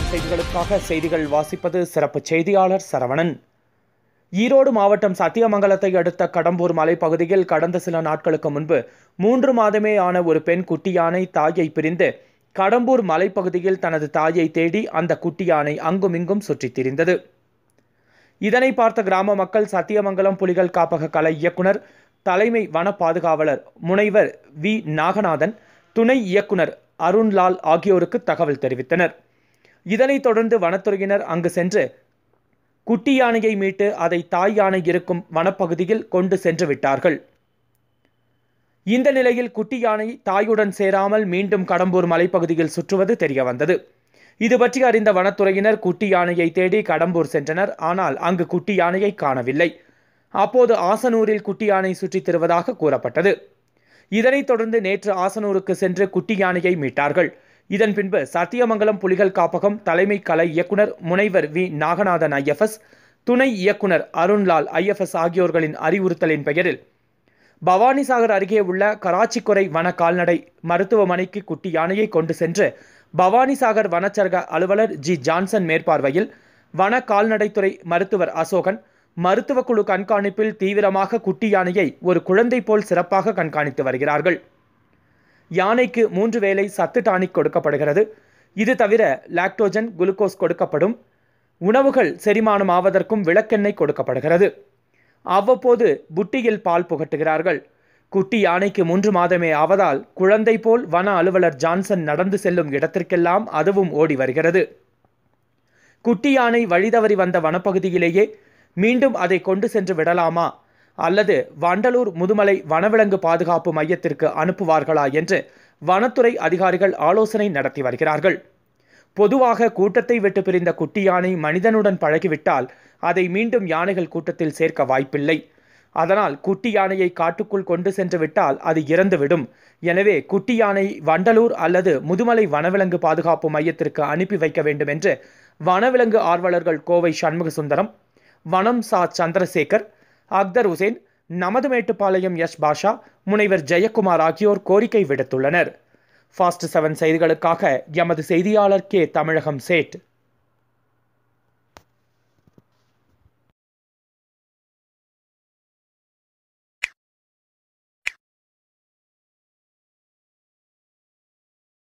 செய்திகளுக்காக செய்திகள் வாசிப்பது சிறப்பு செய்தியாளர் சரவணன் ஈரோடு மாவட்டம் சத்தியமங்கலத்தை அடுத்த கடம்பூர் மலைப்பகுதியில் கடந்த சில நாட்களுக்கு முன்பு மூன்று மாதமே ஆன ஒரு பெண் குட்டி யானை தாயை பிரிந்து கடம்பூர் மலைப்பகுதியில் தனது தாயை தேடி அந்த குட்டி யானை அங்குமிங்கும் சுற்றித் திரிந்தது இதனை பார்த்த கிராம மக்கள் சத்தியமங்கலம் புலிகள் காப்பக கலை இயக்குனர் தலைமை வன பாதுகாவலர் முனைவர் வி நாகநாதன் துணை இயக்குனர் அருண்லால் ஆகியோருக்கு தகவல் தெரிவித்தனர் இதனைத் தொடர்ந்து வனத்துறையினர் அங்கு சென்று குட்டி யானையை மீட்டு அதை தாய் யானை இருக்கும் வனப்பகுதியில் கொண்டு சென்று விட்டார்கள் இந்த நிலையில் குட்டி யானை தாயுடன் சேராமல் மீண்டும் கடம்பூர் மலைப்பகுதியில் சுற்றுவது தெரிய வந்தது இது பற்றி அறிந்த வனத்துறையினர் குட்டி யானையை தேடி கடம்பூர் சென்றனர் ஆனால் அங்கு குட்டி யானையை காணவில்லை அப்போது ஆசனூரில் குட்டி யானை சுற்றித் திருவதாக கூறப்பட்டது இதனைத் தொடர்ந்து நேற்று ஆசனூருக்கு சென்று குட்டி யானையை மீட்டார்கள் இதன் பின்பு சத்தியமங்கலம் புலிகள் காப்பகம் தலைமை கலை இயக்குனர் முனைவர் வி நாகநாதன் ஐஎஃப்எஸ் துணை இயக்குனர் அருண்லால் ஐஎஃப்எஸ் ஆகியோர்களின் அறிவுறுத்தலின் பெயரில் பவானிசாகர் அருகே உள்ள கராச்சிக்குறை வன கால்நடை மருத்துவமனைக்கு குட்டி யானையை கொண்டு சென்று பவானிசாகர் வனச்சரக அலுவலர் ஜி ஜான்சன் மேற்பார்வையில் வன கால்நடைத்துறை மருத்துவர் அசோகன் மருத்துவ குழு கண்காணிப்பில் தீவிரமாக குட்டி யானையை ஒரு குழந்தை போல் சிறப்பாக கண்காணித்து வருகிறார்கள் யானைக்கு மூன்று வேளை சத்து டானிக் கொடுக்கப்படுகிறது இது தவிர லாக்டோஜன் குளுக்கோஸ் கொடுக்கப்படும் உணவுகள் செரிமானம் ஆவதற்கும் விளக்கெண்ணெய் கொடுக்கப்படுகிறது அவ்வப்போது புட்டியில் பால் புகட்டுகிறார்கள் குட்டி யானைக்கு மூன்று மாதமே ஆவதால் குழந்தை போல் வன அலுவலர் ஜான்சன் நடந்து செல்லும் இடத்திற்கெல்லாம் அதுவும் ஓடி வருகிறது குட்டி யானை வழிதவறி வந்த வனப்பகுதியிலேயே மீண்டும் அதை கொண்டு சென்று விடலாமா அல்லது வண்டலூர் முதுமலை வனவிலங்கு பாதுகாப்பு மையத்திற்கு அனுப்புவார்களா என்று வனத்துறை அதிகாரிகள் ஆலோசனை நடத்தி வருகிறார்கள் பொதுவாக கூட்டத்தை விட்டு பிரிந்த குட்டி யானை மனிதனுடன் பழகிவிட்டால் அதை மீண்டும் யானைகள் கூட்டத்தில் சேர்க்க வாய்ப்பில்லை அதனால் குட்டி யானையை காட்டுக்குள் கொண்டு சென்று விட்டால் அது இறந்துவிடும் எனவே குட்டி யானை வண்டலூர் அல்லது முதுமலை வனவிலங்கு பாதுகாப்பு மையத்திற்கு அனுப்பி வைக்க வேண்டும் என்று வனவிலங்கு ஆர்வலர்கள் கோவை சண்முக சுந்தரம் வனம் சா சந்திரசேகர் அக்தர் உசேன் நமது மேட்டுப்பாளையம் எஸ் பாஷா முனைவர் ஜெயக்குமார் ஆகியோர் கோரிக்கை விடுத்துள்ளனர் ஃபாஸ்ட் செவன் செய்திகளுக்காக எமது செய்தியாளர் கே தமிழகம் சேட்